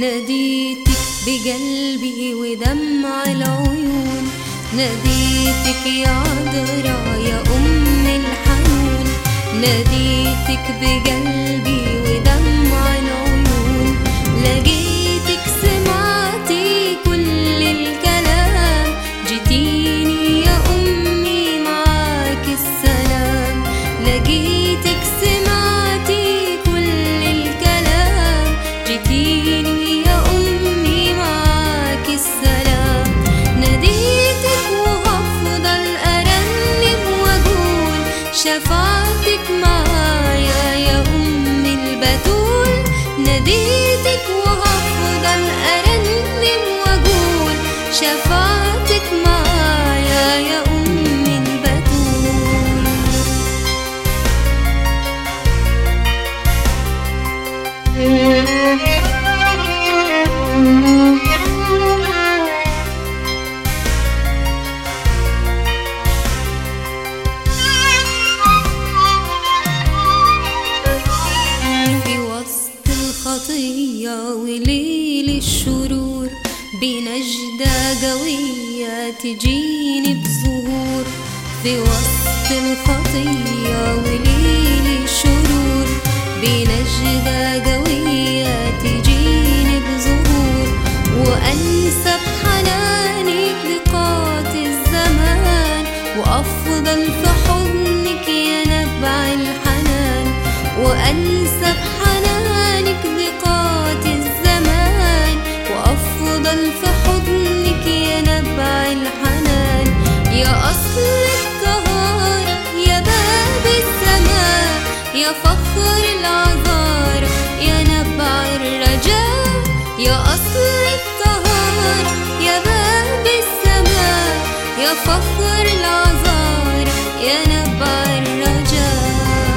ناديتك بقلبي ودمع العيون ناديتك يا عذرا يا أم الحنون ناديتك بقلبي ودمع العيون لقيتك سمعتي كل الكلام جيتيني يا أمي معاك السلام لقيتك سمعتي كل الكلام جيتيني يا أمي معاك السلام ناديتك وهفضل أرنم وأقول شفاعتك معايا يا أم البتول ناديتك وهفضل أرنم وأقول شفاعتك معايا يا أم البتول في وسط الخطية وليل الشرور بنجدة قوية تجيني بظهور في وسط الخطية وليل الشرور بنجدة قوية تجيني بظهور وأنسى بحنانك ضيقات الزمان وأفضل في حضنك يا نبع الحنان وأنسى بحنانك ضيقات الزمان وأفضل في حضنك يا نبع الحنان يا أصل الطهارة يا باب السماء يا فخر العذارى يا نبع الرجاء يا أصل الطهارة يا باب السماء يا فخر العذارى يا نبع الرجاء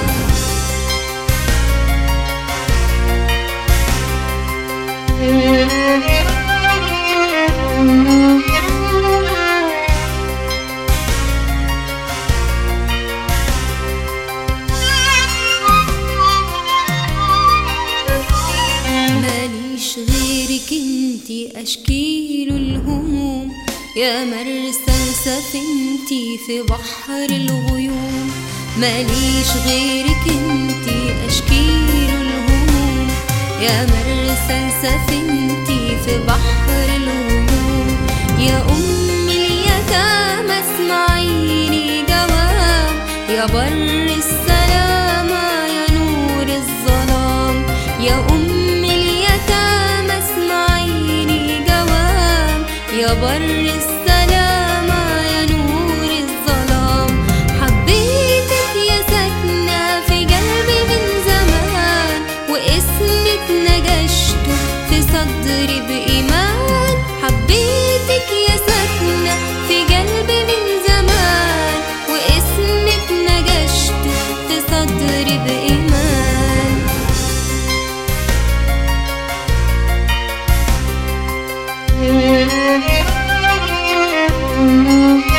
ماليش غيرك انتي اشكيل الهموم يا مرسى سفينتي في بحر الغيوم ماليش غيرك انتي اشكيل الهموم يا مرسى سفينتي في بحر الغيوم يا ام اليتامى اسمعيني جواب يا بر السلامة يا نور الظلام يا أم اليتامى اسمعيني جواب يا بر السلامة يا نور الظلام حبيتك يا ساكنة في قلبي من زمان واسمك نجشته في صدري بإيمان حبيتك يا ساكنة في قلبي من زمان واسمك نجشته في صدري بإيمان Thank you.